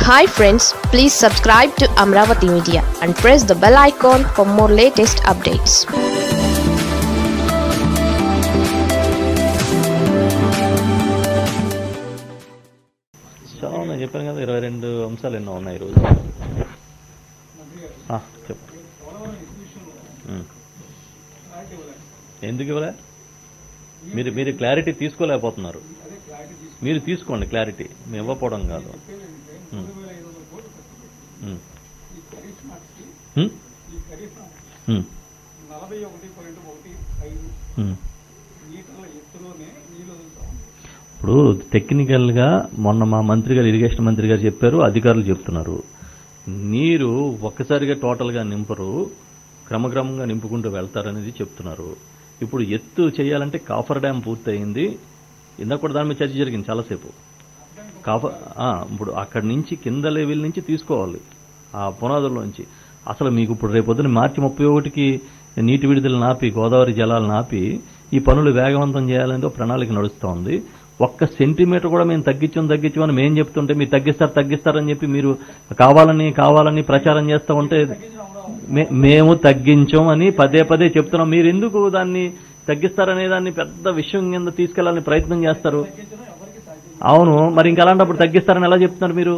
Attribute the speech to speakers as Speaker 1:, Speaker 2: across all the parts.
Speaker 1: Hi friends please subscribe to Amaravati media and press the bell icon for more latest updates
Speaker 2: చాలా నేను చెప్పాను కదా ఇరవై రెండు అంశాలు ఎన్నో ఉన్నాయి ఈరోజు ఆ, చెప్పు ఉమ్. ఎందుకు ఇవ్వలే మీరు మీరు క్లారిటీ తీసుకోలేకపోతున్నారు మీరు తీసుకోండి క్లారిటీ మేము ఇవ్వకపోవడం కాదు ఉమ్. ఉమ్. ఉమ్? ఉమ్.
Speaker 3: నలభై ఒకటి పాయింట్ ఒకటి ఐదు
Speaker 2: ఉమ్.
Speaker 3: మీటర్ల ఎత్తులోనే నీళ్లు వదులుతాం
Speaker 2: ఇప్పుడు టెక్నికల్ గా మొన్న మా మంత్రి గారు ఇరిగేషన్ మంత్రి గారు చెప్పారు అధికారులు చెప్తున్నారు నీరు ఒక్కసారిగా టోటల్ గా నింపరు క్రమక్రమంగా నింపుకుంటూ వెళ్తారనేది చెప్తున్నారు ఇప్పుడు ఎత్తు చేయాలంటే కాఫర్ డ్యామ్ పూర్తయింది ఇందాక కూడా దాని మీద చర్చ జరిగింది చాలాసేపు కాఫర్ ఆ, ఇప్పుడు అక్కడి నుంచి కింద లెవెల్ నుంచి తీసుకోవాలి ఆ పునాదుల్లోంచి అసలు మీకు ఇప్పుడు రేపొద్దున మార్చి ముప్పై ఒకటికి నీటి విడుదల నాపి గోదావరి జలాలు నాపి ఈ పనులు వేగవంతం చేయాలంటే ఒక ప్రణాళిక నడుస్తూ ఉంది ఒక్క సెంటీమీటర్ కూడా మేము తగ్గించాం తగ్గించామని మేము చెప్తుంటే మీరు తగ్గిస్తారు తగ్గిస్తారని చెప్పి మీరు కావాలని కావాలని ప్రచారం చేస్తూ ఉంటే మే- మేము తగ్గించాం అని పదే పదే చెప్తున్నాం మీరు ఎందుకు దాన్ని తగ్గిస్తారనే దాన్ని పెద్ద విషయం కింద తీసుకెళ్లాలని ప్రయత్నం చేస్తారు అవును మరి ఇంకా అలాంటప్పుడు తగ్గిస్తారని ఎలా చెప్తున్నారు మీరు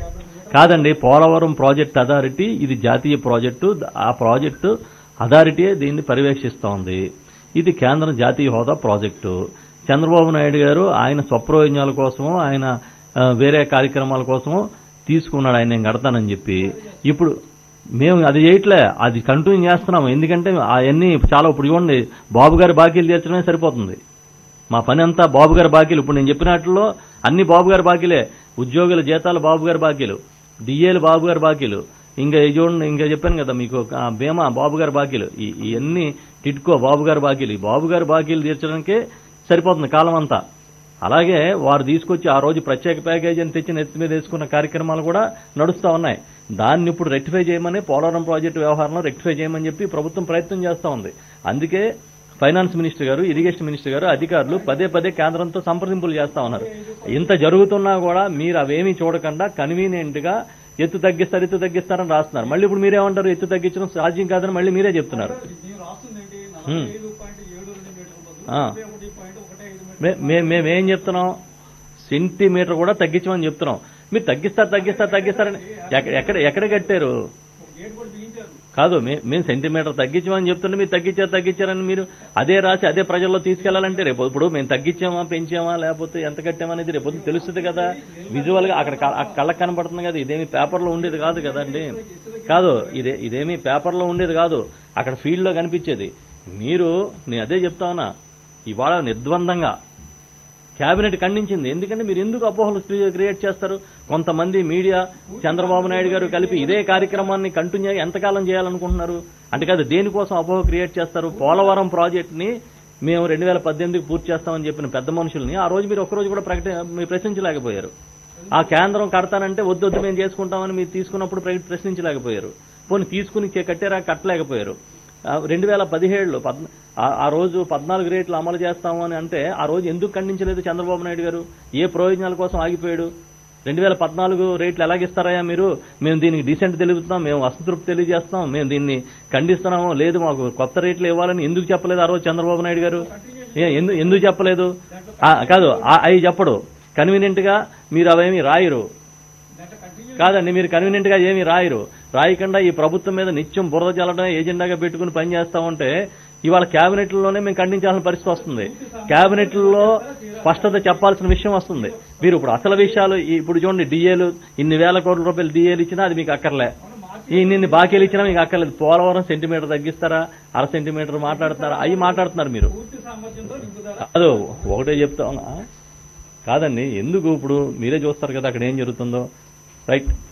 Speaker 2: కాదండి పోలవరం ప్రాజెక్ట్ అథారిటీ ఇది జాతీయ ప్రాజెక్టు ఆ ప్రాజెక్టు అథారిటీ దీన్ని పర్యవేక్షిస్తూ ఉంది ఇది కేంద్ర జాతీయ హోదా ప్రాజెక్టు చంద్రబాబు నాయుడు గారు ఆయన స్వప్రయోజనాల కోసమో ఆయన ఆ, వేరే కార్యక్రమాల కోసమో తీసుకున్నాడు ఆయన నేను కడతానని చెప్పి ఇప్పుడు మేము అది చేయట్లే అది కంటిన్యూ చేస్తున్నాము ఎందుకంటే అవన్నీ చాలా ఇప్పుడు చూడండి బాబు గారి బాకీలు తీర్చడమే సరిపోతుంది మా పని అంతా బాబు గారి బాకీలు ఇప్పుడు నేను చెప్పినట్లో అన్ని బాబు గారి బాకీలే ఉద్యోగుల జీతాలు బాబు గారి బాకీలు డిఏలు బాబు గారి బాకీలు ఇంకా ఇది చూడండి ఇంకా చెప్పాను కదా మీకు ఆ బీమా బాబు గారి బాకీలు ఈ- ఇవన్నీ టిట్కో బాబు గారి బాకీలు ఈ బాబు గారి బాకీలు తీర్చడానికే సరిపోతుంది కాలం అంతా అలాగే వారు తీసుకొచ్చి ఆ రోజు ప్రత్యేక ప్యాకేజీ అని తెచ్చి నెత్తి మీద వేసుకున్న కార్యక్రమాలు కూడా నడుస్తూ ఉన్నాయి దాన్ని ఇప్పుడు రెక్టిఫై చేయమని పోలవరం ప్రాజెక్టు వ్యవహారంలో రెక్టిఫై చేయమని చెప్పి ప్రభుత్వం ప్రయత్నం చేస్తూ ఉంది అందుకే ఫైనాన్స్ మినిస్టర్ గారు ఇరిగేషన్ మినిస్టర్ గారు అధికారులు పదే పదే కేంద్రంతో సంప్రదింపులు చేస్తా ఉన్నారు ఇంత జరుగుతున్నా కూడా మీరు అవేమీ చూడకుండా కన్వీనియంట్ గా ఎత్తు తగ్గిస్తారు ఎత్తు తగ్గిస్తారని రాస్తున్నారు మళ్ళీ ఇప్పుడు మీరేమంటారు ఎత్తు తగ్గించడం సాధ్యం కాదని మళ్ళీ మీరే చెప్తున్నారు
Speaker 3: మేము రాస్తుంది ఏంటి నలభై ఐదు పాయింట్ ఏడు రెండు మీటర్ల బదులు
Speaker 2: ఆ.
Speaker 3: నలభై ఒకటి పాయింట్ ఒకటి ఐదు మీటర్లు
Speaker 2: మే- మే- మేమేం చెప్తున్నాం సెంటీమీటర్ కూడా తగ్గించమని చెప్తున్నాం మీరు తగ్గిస్తారు తగ్గిస్తారు తగ్గిస్తారని ఎక్కడ ఎక్కడ ఎక్కడ కట్టారు
Speaker 3: ఒక గేట్ కూడా బిగించారు
Speaker 2: కాదు మే- మేము సెంటీమీటర్ తగ్గించమని చెప్తుంటే మీరు తగ్గించారు తగ్గించారని మీరు అదే రాసి అదే ప్రజల్లో తీసుకెళ్లాలంటే రేపు ఇప్పుడు మేము తగ్గించామా పెంచామా లేకపోతే ఎంత కట్టామనేది రేపు పొద్దున్న తెలుస్తుంది కదా విజువల్ గా అక్కడ క- ఆ కళ్ళకు కనపడుతుంది కదా ఇదేమి పేపర్లో ఉండేది కాదు కదండి కాదు ఇదే ఇదేమి పేపర్లో ఉండేది కాదు అక్కడ ఫీల్డ్ లో కనిపించేది మీరు నేను అదే చెప్తా ఉన్నా ఇవాళ నిర్ద్వందంగా కేబినెట్ ఖండించింది ఎందుకంటే మీరు ఎందుకు అపోహలు క్రి- క్రియేట్ చేస్తారు కొంతమంది మీడియా చంద్రబాబు నాయుడు గారు కలిపి ఇదే కార్యక్రమాన్ని కంటిన్యూ ఎంతకాలం చేయాలనుకుంటున్నారు అంటే కాదు దేనికోసం అపోహ క్రియేట్ చేస్తారు పోలవరం ప్రాజెక్ట్ ని మేము రెండు వేల పద్దెనిమిదికి పూర్తి చేస్తామని చెప్పిన పెద్ద మనుషుల్ని ఆ రోజు మీరు ఒక్కరోజు కూడా ప్రకటి మీరు ప్రశ్నించలేకపోయారు ఆ కేంద్రం కడతానంటే వద్దు వద్దు మేము చేసుకుంటామని మీరు తీసుకున్నప్పుడు ప్ర- ప్రశ్నించలేకపోయారు పోనీ తీసుకుని కే- కట్టారా కట్టలేకపోయారు రెండు వేల పదిహేడులో పద్ ఆ- ఆ రోజు పద్నాలుగు రేట్లు అమలు చేస్తాము అని అంటే ఆ రోజు ఎందుకు ఖండించలేదు చంద్రబాబు నాయుడు గారు ఏ ప్రయోజనాల కోసం ఆగిపోయాడు రెండు వేల పద్నాలుగు రేట్లు ఎలాగిస్తారయ్యా మీరు మేము దీనికి డీసెంట్ తెలుపుతున్నాం మేము అసంతృప్తి తెలియజేస్తాం మేము దీన్ని ఖండిస్తున్నాము లేదు మాకు కొత్త రేట్లు ఇవ్వాలని ఎందుకు చెప్పలేదు ఆ రోజు చంద్రబాబు నాయుడు గారు ఏ, ఎందు- ఎందుకు చెప్పలేదు ఆ, కాదు ఆ- అవి చెప్పడు కన్వీనియంట్ గా మీరు అవేమి రాయరు
Speaker 3: దాంట్లో కంటిన్యూ
Speaker 2: కాదండి మీరు కన్వీనియంట్ గా ఏమీ రాయరు రాయకుండా ఈ ప్రభుత్వం మీద నిత్యం బురద చల్లడం ఎజెండాగా పెట్టుకుని పని చేస్తా ఉంటే ఇవాళ క్యాబినెట్లలోనే మేము ఖండించాల్సిన పరిస్థితి వస్తుంది క్యాబినెట్లో స్పష్టత చెప్పాల్సిన విషయం వస్తుంది మీరు ఇప్పుడు అసలు విషయాలు ఈ- ఇప్పుడు చూడండి డిఏలు ఇన్ని వేల కోట్ల రూపాయలు డిఏలు ఇచ్చినా అది మీకు అక్కర్లే ఇన్ని ఇన్ని బాకీలు ఇచ్చినా మీకు అక్కర్లేదు పోలవరం సెంటీమీటర్ తగ్గిస్తారా అర సెంటీమీటర్ మాట్లాడుతున్నారా అవి మాట్లాడుతున్నారు మీరు
Speaker 3: పూర్తి సామర్థ్యంతో నింపుదల
Speaker 2: కాదు ఒకటే చెప్తా ఉన్నా కాదండి ఎందుకు ఇప్పుడు మీరే చూస్తారు కదా అక్కడ ఏం జరుగుతుందో రైట్